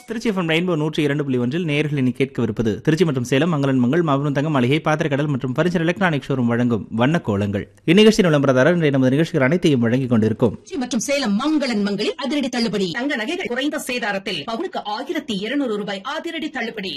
Trichy FM rainbow நூற்றி இரண்டு புள்ளி ஒன்றில் நேயர்கள் இனி கேட்கவிருப்பது திருச்சி மற்றும் சேலம் மங்களன் மங்கள் மாபெரும் தங்கம் மளிகை பாத்திரக்கடல் மற்றும் பரிசர் எலக்ட்ரானிக் ஷோரூம் வழங்கும் வண்ண கோலங்கள் இந்நிகழ்ச்சியின் விளம்பரதாரர் இன்றைய நமது நிகழ்ச்சிகள் அனைத்தையும் வழங்கிக் கொண்டிருக்கும் திருச்சி மற்றும் சேலம் மங்களன் மங்களில் அதிரடி தள்ளுபடி தங்க நகைகள் குறைந்த சேதாரத்தில் பவுனுக்கு ஆயிரத்தி இருநூறு ரூபாய் அதிரடி தள்ளுபடி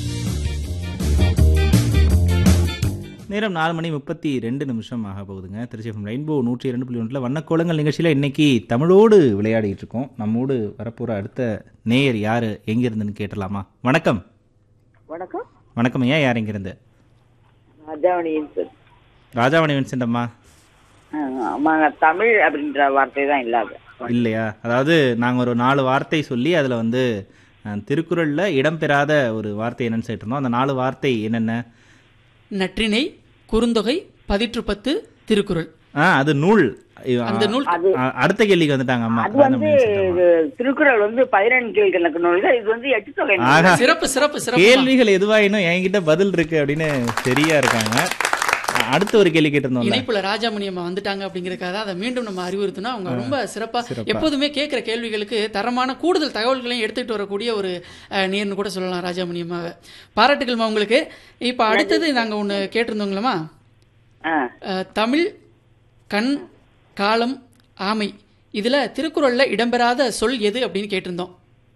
நேரம் நாலு மணி முப்பத்தி ரெண்டு நிமிஷம் ஆக போகுதுங்க திருச்சி எஃப்எம் ரெயின்போ நூற்றி இரண்டு புள்ளி ஒன்றில் வண்ணக்கோலங்கள் நிகழ்ச்சியில் இன்னைக்கு தமிழோடு விளையாடிட்டு இருக்கோம் நம்மோடு வரப்போகிற அடுத்த நேயர் யார் எங்கிருந்துன்னு கேட்டலாமா வணக்கம் வணக்கம் வணக்கம் ஐயா யார் எங்கிருந்து ராஜாவணியின் சார் ராஜாவணி வின்சென்ட் அம்மா ஆமாங்க தமிழ் அப்படின்ற வார்த்தை தான் இல்லாத இல்லையா அதாவது நாங்கள் ஒரு நாலு வார்த்தை சொல்லி அதில் வந்து அஹ், திருக்குறள்ல இடம்பெறாத ஒரு வார்த்தை என்னன்னு சொல்லிட்டு இருந்தோம் அந்த நாலு வார்த்தை என்னென்ன நற்றிணை குறுந்தொகை பதிற்றுப்பத்து திருக்குறள் ஆ அது நூல் அந்த நூல் அ- அடுத்த கேள்விக்கு வந்துட்டாங்க அம்மா அது வந்து இது திருக்குறள் வந்து பதினெண்டு கணக்கு நூல்கள் இது வந்து எட்டு தொகை நூல். ஆகா சிறப்பு சிறப்பு சிறப்பு கேள்விகள் எதுவாயினும் என்கிட்ட பதில் இருக்கு அப்படின்னு சரியா இருக்காங்க அ- அடுத்த ஒரு கேள்வி கேட்டிருந்தோம்ல இணைப்புல ராஜாமணி அம்மா வந்துட்டாங்க அப்படிங்கறதுக்காக அதை மீண்டும் நம்ம அறிவுறுத்தினா அவங்க ரொம்ப சிறப்பா எப்போதுமே கேட்கிற கேள்விகளுக்கு தரமான கூடுதல் தகவல்களையும் எடுத்துட்டு வரக்கூடிய ஒரு அஹ், நேர்னு கூட சொல்லலாம் ராஜாமணி அம்மாவை பாராட்டுகள்மா உங்களுக்கு இப்ப அடுத்தது நாங்க ஒண்ணு கேட்டிருந்தோங்களமா ஆ, அஹ், தமிழ் கண் காலம் ஆமை இதுல திருக்குறள்ல இடம்பெறாத சொல் எது அப்படின்னு கேட்டிருந்தோம்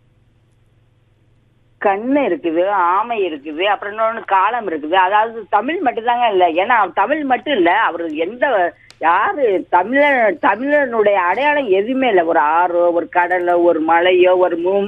கண்ணு இருக்குது ஆமை இருக்குது அப்புறம் இன்னொன்னு காலம் இருக்குது அதாவது தமிழ் மட்டும்தாங்க இல்ல ஏன்னா தமிழ் மட்டும் இல்ல அவர் எந்த யாரு தமிழ தமிழனுடைய அடையாளம் எதுவுமே இல்ல ஒரு ஆறோ ஒரு கடலோ ஒரு மலையோ ஒரு மூ